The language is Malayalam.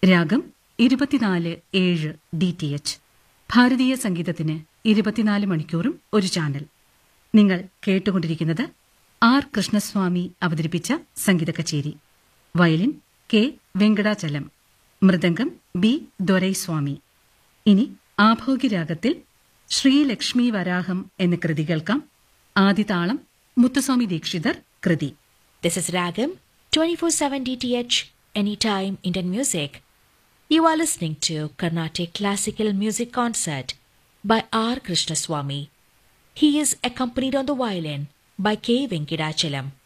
രാഗം ഇരുപത്തിനാല് ഏഴ് ഡി ടി എച്ച് ഭാരതീയ സംഗീതത്തിന് ഇരുപത്തിനാല് മണിക്കൂറും ഒരു ചാനൽ നിങ്ങൾ കേട്ടുകൊണ്ടിരിക്കുന്നത് ആർ കൃഷ്ണസ്വാമി അവതരിപ്പിച്ച സംഗീത കച്ചേരി violin K Venkatachalam mridangam B Doraiswamy ഇനി ആഭോഗ്യരാഗത്തിൽ ശ്രീലക്ഷ്മി വരാഹം എന്ന കൃതി കേൾക്കാം ആദിതാളം മുത്തുസ്വാമി ദീക്ഷിതർ കൃതി This is Ragam 24/7 DTH Anytime Indian Music. You are listening to Carnatic Classical Music Concert by R. Krishnaswamy. He is accompanied on the violin by K. Venkadachalam.